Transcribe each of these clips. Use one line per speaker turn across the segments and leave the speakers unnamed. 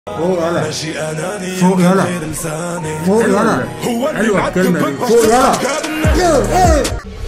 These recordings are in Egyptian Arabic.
فوق يلا
ماشي اناني
فوق
من
يلا.
غير لساني
فوق يلا
هو اللي
حلوة الكلمة دي.
معذبك
فوق يلا
قاعد الناس
يو، إيه.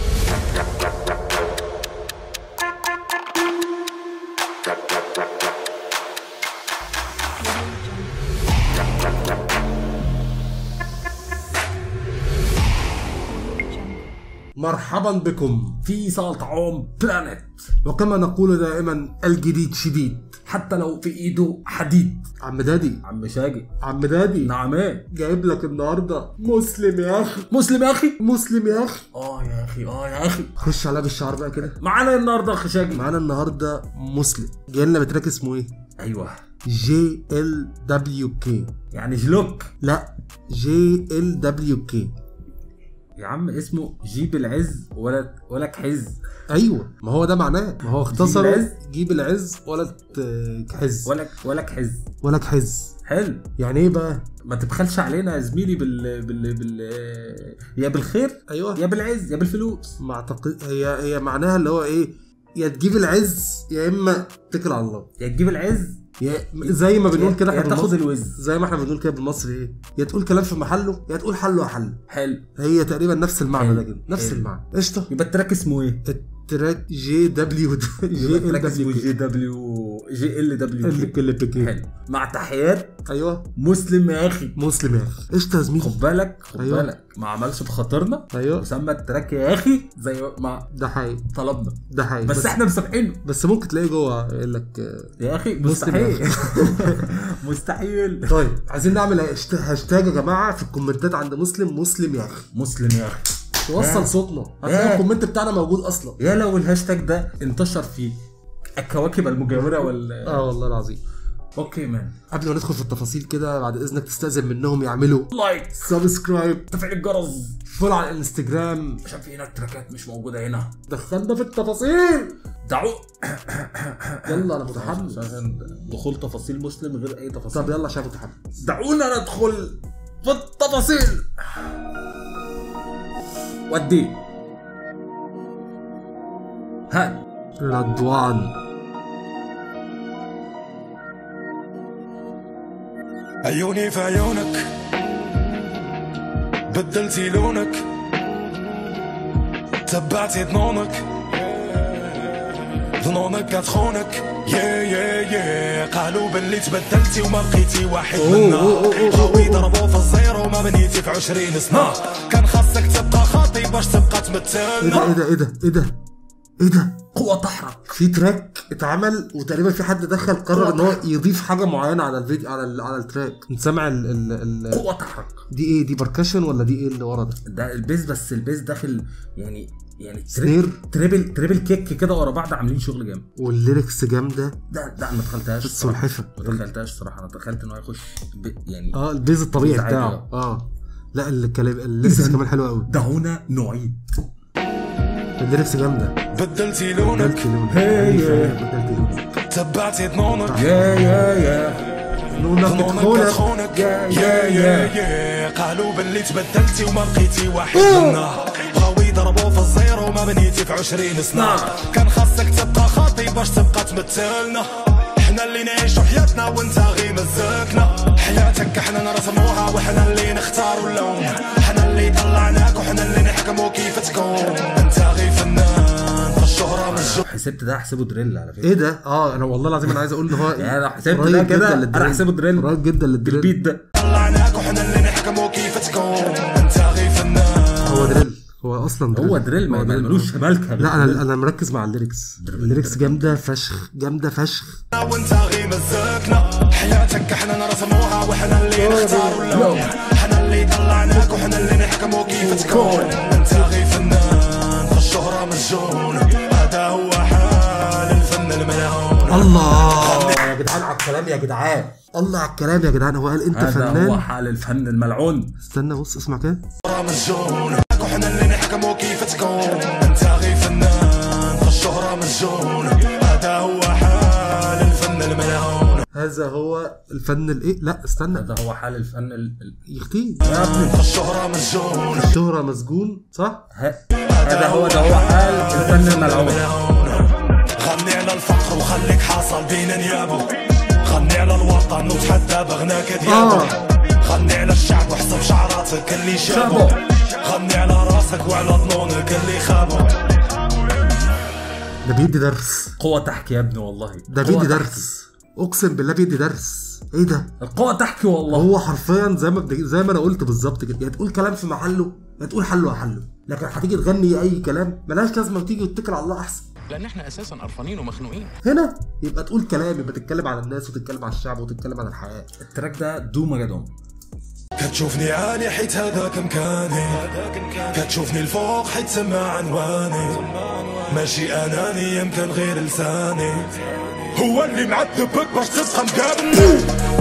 مرحبا بكم
في سلطعون بلانت
وكما نقول دائما الجديد شديد
حتى لو في ايده حديد
عم دادي
عم شاقي
عم دادي
نعم ايه
جايب لك النهارده مسلم يا اخي
مسلم يا اخي
مسلم يا اخي
اه يا اخي اه يا اخي
خش عليها بالشعر بقى كده
معانا النهارده اخي شاقي
معانا النهارده مسلم جاي لنا بتراك اسمه ايه
ايوه
جي ال دبليو كي
يعني جلوك
لا جي ال دبليو كي
يا عم اسمه جيب العز ولا ولا كحز
ايوه ما هو ده معناه ما هو اختصر
العز؟
جيب العز ولا ت- تحز
ولا ولا كحز
ولا تحز
حلو
يعني ايه بقى
ما تبخلش علينا يا زميلي بال بال بال يا بالخير
ايوه
يا بالعز يا بالفلوس
ما اعتقد هي هي معناها اللي هو ايه يا تجيب العز يا اما تكل على الله
يا تجيب العز
يا زي ما بنقول كده
يا
احنا
تاخد
بالمصري
الوز
زي ما احنا بنقول كده بالمصري ايه يا تقول كلام في محله يا تقول حله حل
حلو
هي تقريبا نفس المعنى
حلو.
ده كده نفس
حلو.
المعنى قشطه
يبقى التراك اسمه ايه؟
التراك جي دبليو جي
يبقى
ال
التراك اسمه
دبليو
جي دبليو جي ال دبليو
اللي كل بكي
حلو مع تحيات
ايوه
مسلم يا اخي
مسلم يا اخي قشطه يا زميلي
خد بالك خد
أيوة.
بالك ما عملش بخاطرنا
ايوه
وسمى التراك يا اخي زي ما
ده حقيقي
طلبنا
ده حقيقي
بس,
بس,
احنا مسامحينه
بس ممكن تلاقي جوه يقول لك آه،
يا اخي
مسلم يا
مستحيل مستحيل
طيب عايزين نعمل هاشت- هاشتاج يا جماعه في الكومنتات عند مسلم مسلم يا اخي
مسلم يا اخي
توصل
يا.
صوتنا هتلاقي
يا.
الكومنت بتاعنا موجود اصلا
يا لو الهاشتاج ده انتشر في الكواكب المجاوره وال
اه والله العظيم
اوكي مان
قبل ما ندخل في التفاصيل كده بعد اذنك تستاذن منهم يعملوا
لايك
سبسكرايب
تفعيل الجرس
فول على الانستجرام
عشان في هناك تراكات مش موجوده هنا
دخلنا في التفاصيل
دعوا
يلا انا متحمس
عشان دخول تفاصيل مسلم غير اي تفاصيل
طب يلا عشان متحمس
دعونا ندخل في التفاصيل ودي هات
رضوان
عيوني في عيونك بدلتي لونك تبعتي ظنونك ظنونك كتخونك يا يا يا قالوا باللي تبدلتي وما بقيتي واحد منا بغاو يضربوا في الزيرو وما بنيتي في عشرين سنة كان خاصك تبقى خاطي باش تبقى
ايه
تمثلنا
ده ايه ده ايه ده ايه ده ايه ده
قوة تحرك
في تراك اتعمل وتقريبا في حد دخل قرر ان هو يضيف حاجه معينه على الفيديو على ال على التراك انت سامع ال ال ال
قوة تحرك
دي ايه دي بركشن ولا دي ايه اللي ورا ده
ده البيز بس البيز داخل يعني يعني
سنير.
تريبل تريبل كيك كده ورا بعض عاملين شغل جامد
والليركس جامده
ده ده أنا ما دخلتهاش
بس والحفه
ما دخلتهاش صراحة انا دخلت ان هو يخش ب... يعني
اه البيز الطبيعي
بيز عادي،
بتاعه اه لا الكلام الليركس كمان حلو قوي
دعونا نعيد
الليركس جامده
بدلتي لونك
بدلت لون
هي.
بدلت لون
تبعتي ظنونك
يا يا يا
لونك
ظنونك
بتخونك
كتخونك
يا-
يا
يا-
يا يا قالوا باللي تبدلتي وما بقيتي واحد منا بغاو يضربوا في الزيرو وما بنيتي في عشرين سنة
نعم.
كان خاصك تبقى خاطي باش تبقى تمثلنا احنا اللي نعيشوا حياتنا وانت غي مزكنا حياتك احنا نرسموها واحنا اللي نختاروا اللون احنا اللي طلعناك واحنا اللي نحكموا كيف تكون انت غي فنان في الشهرة من الجو
حسبت ده احسبه دريل على فكرة
ايه ده اه انا والله العظيم انا عايز اقول ان هو
يعني لو حسبت
قريب
ده
جدا
كده
للدريل.
انا احسبه دريل
قريب جدا للدريل
بالبيت ده
طلعناك واحنا اللي نحكموا كيف تكون انت غي فنان
هو دريل هو اصلا دريل
هو دريل ما
هو
ما-
دريل.
ملوش مالكه
لا انا انا مركز مع الليركس الليركس جامده فشخ جامده فشخ
وانت غي مزكنا حياتك احنا نرسموها واحنا اللي نختاروا اللون احنا اللي طلعناك واحنا اللي نحكموا كيف تكون انت غي فنان في الشهرة مسجون هذا هو حال الفن الملعون
الله يا جدعان على الكلام يا جدعان الله على الكلام يا جدعان هو قال انت
هذا هو
فنان
حال الفن الملعون
استنى بص اسمع كده
الشهرة مسجون واحنا اللي نحكموا كيف تكون انت غي فنان في الشهرة مسجون هذا هو حال الفن الملعون
هذا هو الفن الايه لا استنى
هذا هو حال الفن ال... ال...
يختي
يا ابني
في الشهرة مسجون
الشهرة مسجون صح
ه- هذا هو ده هو حال الفن الملعون
غني على الفقر وخليك حاصل بين نيابه غني على الوطن وتحدى بغناك ديالو غني على الشعب وحسب شعراتك اللي شابو غني على راسك وعلى ظنونك اللي خابو
ده بيدي درس
قوة تحكي يا ابني والله
ده
قوة
بيدي
تحكي.
درس اقسم بالله بيدي درس ايه ده
القوة تحكي والله
هو حرفيا زي ما بدي زي ما انا قلت بالظبط كده يا تقول كلام في محله يا تقول حله يا حله لكن هتيجي تغني اي كلام ملهاش لازمه وتيجي وتتكل على الله احسن
لان احنا اساسا قرفانين ومخنوقين
هنا يبقى تقول كلام يبقى تتكلم على الناس وتتكلم على الشعب وتتكلم على الحياه
التراك ده دوم جدون
كتشوفني عالي حيت هذاك مكاني كتشوفني الفوق حيت سما عنواني ماشي اناني يمكن غير لساني هو اللي معذبك باش تبقى مقابلني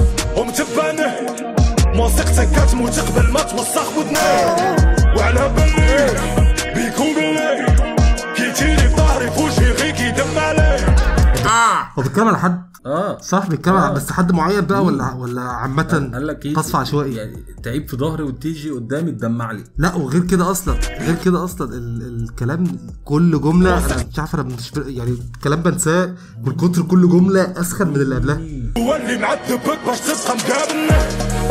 ومتباني موسيقتك كتموت قبل ما توسخ ودني وعلى بالي بيك وباللي كيتيلي في ظهري في وجهي غير كيدم عليه
هو بيتكلم على حد
اه
صح بيتكلم
آه.
على بس حد معين بقى ولا ولا عامه
قال لك ايه
قصف عشوائي
يعني تعيب في ظهري وتيجي قدامي تدمع لي
لا وغير كده اصلا غير كده اصلا ال الكلام كل جمله انا مش عارف انا مش يعني الكلام بنساه من كتر كل جمله اسخن من اللي قبلها
هو اللي معذبك باش تبقى مقابلني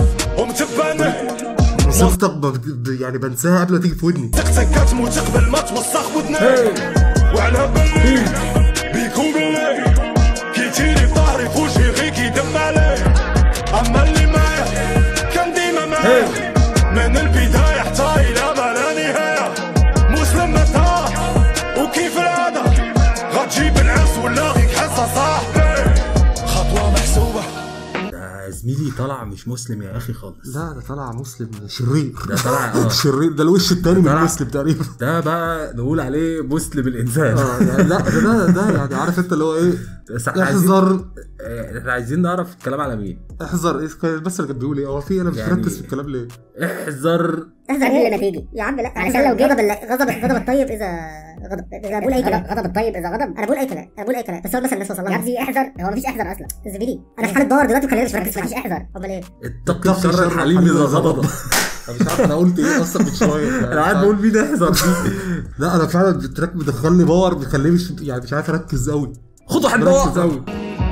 ومتباني
موسيقتك ب- ب- يعني بنساها قبل ما تيجي في ودني
تقتك كتموت قبل ما توسخ ودني وعلى بالي بيك وباللي كيتيلي في ظهري في وجهي غير كيدم عليه اما اللي معايا كان ديما معايا من البداية حتى الى ما لا نهاية مسلم متى وكيف العادة غتجيب العرس ولا غيك حصة صاحبي خطوة محسوبة
ده زميلي طلع مش مسلم يا اخي خالص
لا ده طلع مسلم شرير
ده طلع اه
شرير ده الوش التاني من
طلع-
المسلم تقريبا
ده بقى نقول عليه مسلم الانسان
اه يعني لا ده ده, ده يعني عارف انت اللي هو ايه
بس احنا عايزين
احذر
آه، احنا عايزين نعرف الكلام على مين
احذر ايه كان بس اللي كان بيقول ايه هو في انا مش
يعني-
مركز في الكلام ليه
احذر
احذر من اللي ما تيجي يا عم لا علشان لو جه غضب غضب غضب الطيب اذا غضب اذا بقول اي كلام غضب الطيب اذا غضب انا بقول اي كلام انا بقول اي كلام بس هو مثلا الناس وصل لها يا ابني احذر هو مفيش احذر اصلا زميلي انا في حاله دور دلوقتي وخليني مش مركز مفيش احذر امال ايه
اتقي شر الحليم اذا غضب
انا مش عارف انا قلت ايه اصلا من شويه
انا قاعد بقول مين احذر دي
لا انا فعلا التراك بيدخلني باور بيخليني مش يعني مش عارف اركز قوي
خد واحد
مركز
بقى
قوي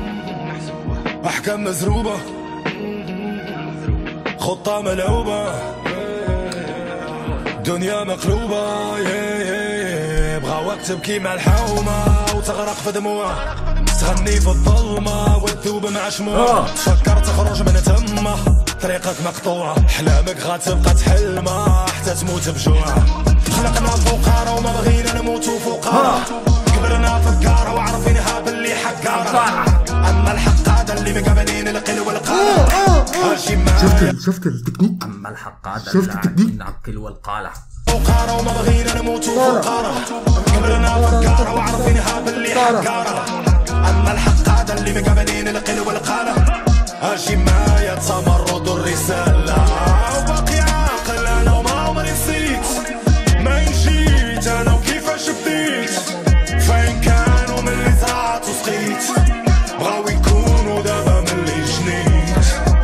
احكام مزروبة خطة ملعوبة دنيا مقلوبة يا- يا- يا. بغاوك تبكي مع الحومة وتغرق في دموع تغني في الظلمة وتذوب مع شموع
آه.
تفكر تخرج من تمة طريقك مقطوعة حلامك غتبقى تحلمة حتى تموت بجوع خلقنا فقارة وما بغينا نموتوا فقارة كبرنا فقارة وعارفينها باللي حقارة اما الحق هذا اللي مقابلين القل والقارة هاشي
شفت
معايا
ال- شفت التكنيك
اما الحق عاد
شفت التكنيك؟
العقل والقالع
فقارة وما بغينا نموتوا فقارة كبرنا فقارة وعارفينها باللي حقارة اما الحق هذا اللي مقابلين القل والقالة هاشي معايا تمرد الرسالة وباقي عاقل انا وما عمري نسيت ما نجيت انا وكيفاش بديت فين كانوا من اللي زرعت وسقيت بغاو يكونوا دابا من اللي جنيت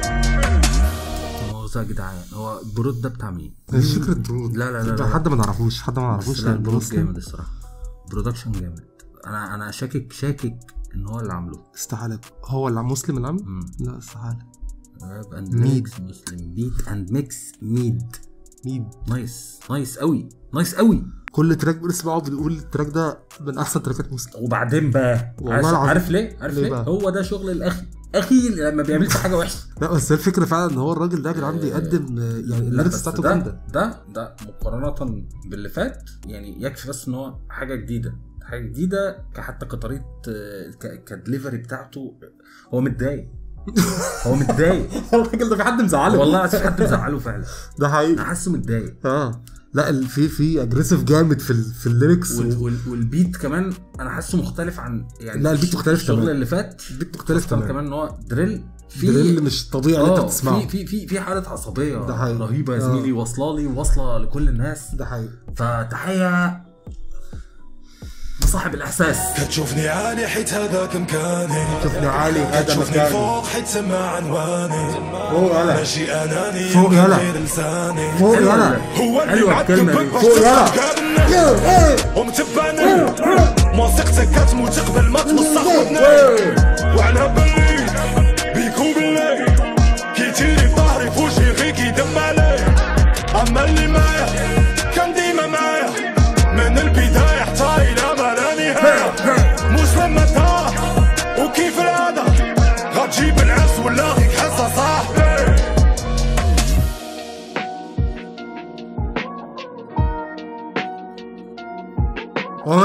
هو يا جدعان هو البرود ده بتاع مين؟
مش فكرة برود
لا لا لا
ده
لا.
حد ما نعرفوش حد ما نعرفوش
لا البرود
مسلم.
جامد الصراحه برودكشن جامد انا انا شاكك شاكك ان هو اللي عامله
استحالة هو اللي مسلم اللي عامله؟
مم.
لا استحالة
راب اند
ميد.
ميكس مسلم بيت اند ميكس ميد
مين
نايس نايس قوي نايس قوي
كل تراك بنسمعه بنقول التراك ده من احسن تراكات مسلم
وبعدين بقى
والله
عارف,
العظيم.
عارف ليه؟ عارف
ليه
ليه؟
بقى؟
هو ده شغل الاخي اخي لما بيعملش حاجه وحشه
لا بس هي الفكرة فعلا ان هو الراجل ده يا جدعان بيقدم آه، يعني
لا
الليركس
بس
بتاعته
ده
جامدة
ده ده مقارنة باللي فات يعني يكفي بس ان هو حاجة جديدة حاجة جديدة كحتى كطريقة آه، ك- كدليفري بتاعته هو متضايق هو متضايق
الراجل ده في حد مزعله
والله العظيم حد مزعله فعلا
ده
انا
حقيقي
حاسه متضايق
اه لا ال- في في اجريسيف جامد في ال في الليركس
وال وال والبيت كمان انا حاسه مختلف عن يعني
لا، البيت مختلف
الشغل
تمام.
اللي فات
البيت مختلف
خاصة
تماما.
كمان ان هو دريل في
دريل مش طبيعي اللي انت
اه
بتسمعه
في في في في حاله عصبيه
ده حقيقي.
رهيبه يا
آه.
زميلي واصله لي واصله لكل الناس
ده حقيقي
فتحية لصاحب الإحساس
كتشوفني عالي حيت هذاك مكاني
شوفني عالي هذا
كتشوفني
مكاني
فوق حيت سما عنواني
فوق يلا
ماشي اناني
فوق
يمكن
يلا.
غير لساني
فوق
حلوة
يلا
ال-
هو اللي
حلوة الكلمة
معذبك
دي.
باش
فوق يلا.
تبقى ومتباني موسيقتك كتموت قبل ما توسخ ودني وعلى بالي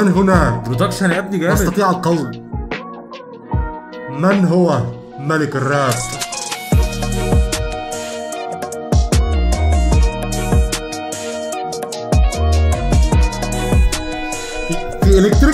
ومن هنا
برودكشن يا ابني جامد
استطيع القول من هو ملك الراب في- في الكتريك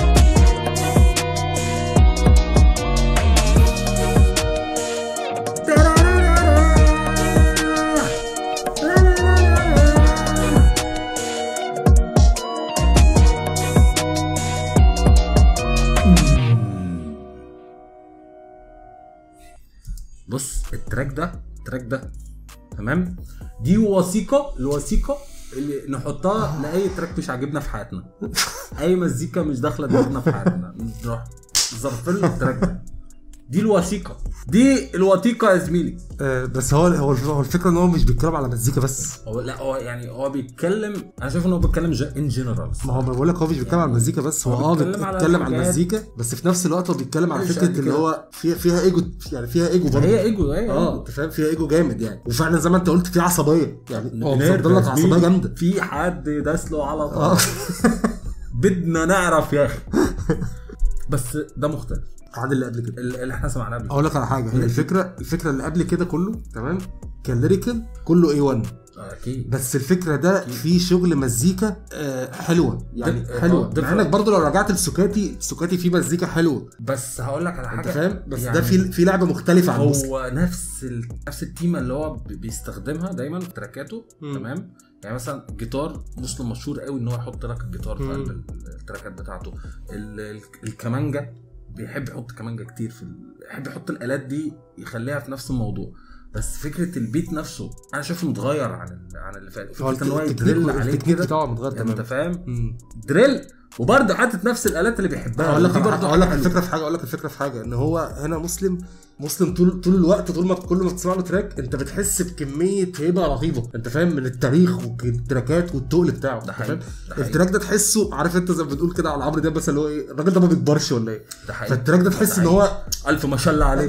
بص التراك ده التراك ده تمام دي وثيقه الوثيقه اللي نحطها لاي تراك مش عاجبنا في حياتنا اي مزيكا مش داخله دماغنا في حياتنا نروح ظرف له التراك ده دي الوثيقه دي الوثيقه يا زميلي
آه، بس هو هو هو الفكره ان هو مش بيتكلم على مزيكا بس
هو لا هو يعني هو بيتكلم انا شايف ان هو بيتكلم ان جنرال
ما هو بقول لك هو مش بيتكلم على المزيكا بس هو
هو
اه
بيتكلم على
بيتكلم على
حاجات-
المزيكا بس في نفس الوقت هو بيتكلم على
مش
فكره
قد
اللي
كده.
هو فيها فيها ايجو يعني فيها ايجو برضه
هي ايجو هي
اه
ايجو
انت فاهم فيها ايجو جامد يعني وفعلا زي ما انت قلت في عصبيه يعني هو
نيرف
مفضل لك
يا
عصبيه
زميلي.
جامده
في حد داس له على
اه
طول بدنا نعرف يا اخي بس ده مختلف
عن اللي قبل كده
اللي احنا سمعناه قبل
اقول لك على حاجه هي الفكره الفكره اللي قبل كده كله تمام كان ليريكال كله اي 1
كده. اكيد
بس الفكره ده فيه شغل مزيكا آه، حلوه يعني
دف-
حلوه
آه،
مع انك برضو لو رجعت لسوكاتي سوكاتي فيه مزيكا حلوه
بس هقول لك على حاجه
انت فاهم بس
يعني
ده في في لعبه مختلفه عن الموسيقى
هو نفس ال... نفس التيمه اللي هو بي- بيستخدمها دايما في تراكاته
مم.
تمام يعني مثلا جيتار مسلم مشهور قوي ان هو يحط لك الجيتار في
مم.
قلب ال- التراكات بتاعته ال... ال... الكمانجا بيحب يحط كمانجا كتير في ال... يحب يحط الالات دي يخليها في نفس الموضوع بس فكره البيت نفسه انا شايفه متغير عن ال... عن اللي فات
هو
فكره ان هو
التكنيك
يدرل عليه
التكنيك
كده
بتاعه متغير
انت
تماما
فاهم
مم.
دريل وبرضه حاطط نفس الالات اللي بيحبها
اقول لك
دي برضه
اقول لك
حلوة.
الفكره في حاجه اقول لك الفكره في حاجه ان هو هنا مسلم مسلم طول طول الوقت طول ما كل ما بتسمع له تراك انت بتحس بكميه هيبه رهيبه انت فاهم من التاريخ والتراكات والتقل بتاعه
ده
انت
حقيقي،
فاهم
ده حقيقي.
التراك ده تحسه عارف انت زي ما بتقول كده على عمرو دياب بس اللي هو ايه الراجل ده ما بيكبرش ولا ايه
ده حقيقي
فالتراك ده تحس ان هو
الف ما شاء الله عليك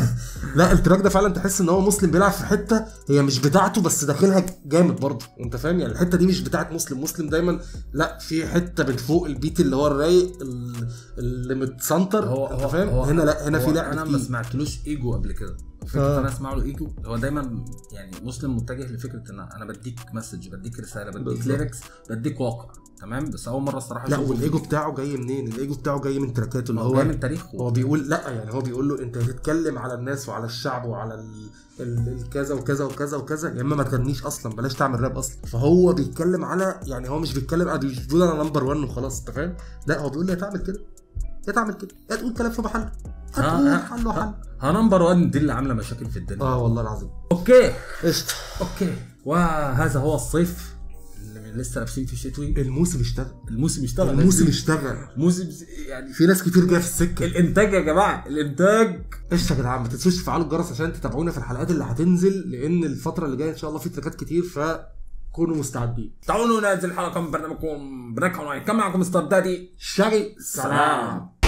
لا التراك ده فعلا تحس ان هو مسلم بيلعب في حته هي مش بتاعته بس داخلها جامد برضه انت فاهم يعني الحته دي مش بتاعت مسلم مسلم دايما لا في حته من فوق البيت اللي هو الرايق ال- اللي متسنتر
هو
انت
هو
فاهم
هو
هنا لا هنا
هو
في لا
انا ما سمعتلوش ايجو قبل كده فكره
آه.
آه. انا اسمع له ايجو هو دايما يعني مسلم متجه لفكره ان انا بديك مسج بديك رساله بديك
بالظبط.
ليركس بديك واقع تمام بس اول مره الصراحه
لا
أشوفه
والايجو بتاعه جاي منين الايجو بتاعه جاي من تراكاته اللي
هو
هو
جاي من تاريخه
هو بيقول لا يعني هو بيقول له انت هتتكلم على الناس وعلى الشعب وعلى ال- ال- الكذا وكذا وكذا وكذا يا اما ما تغنيش اصلا بلاش تعمل راب اصلا فهو بيتكلم على يعني هو مش بيتكلم على مش بيقول انا نمبر 1 وخلاص انت فاهم لا هو بيقول لي يا تعمل كده يا تعمل كده يا تقول كلام في محله هتقول
ها-
حل وحل
ها نمبر 1 دي اللي عامله مشاكل في الدنيا
اه والله العظيم
اوكي
قشطه
اوكي وهذا هو الصيف اللي لسه لابسين في الشتوي
الموسم اشتغل
الموسم اشتغل
الموسم اشتغل
موسم يعني
في ناس كتير جايه في السكه
الانتاج يا جماعه الانتاج
قشطه يا جدعان ما تنسوش تفعلوا الجرس عشان تتابعونا في الحلقات اللي هتنزل لان الفتره اللي جايه ان شاء الله في تراكات كتير فكونوا مستعدين
تعالوا ننزل حلقه من برنامجكم برنامجكم كم معكم مستر دادي
شاقي
سلام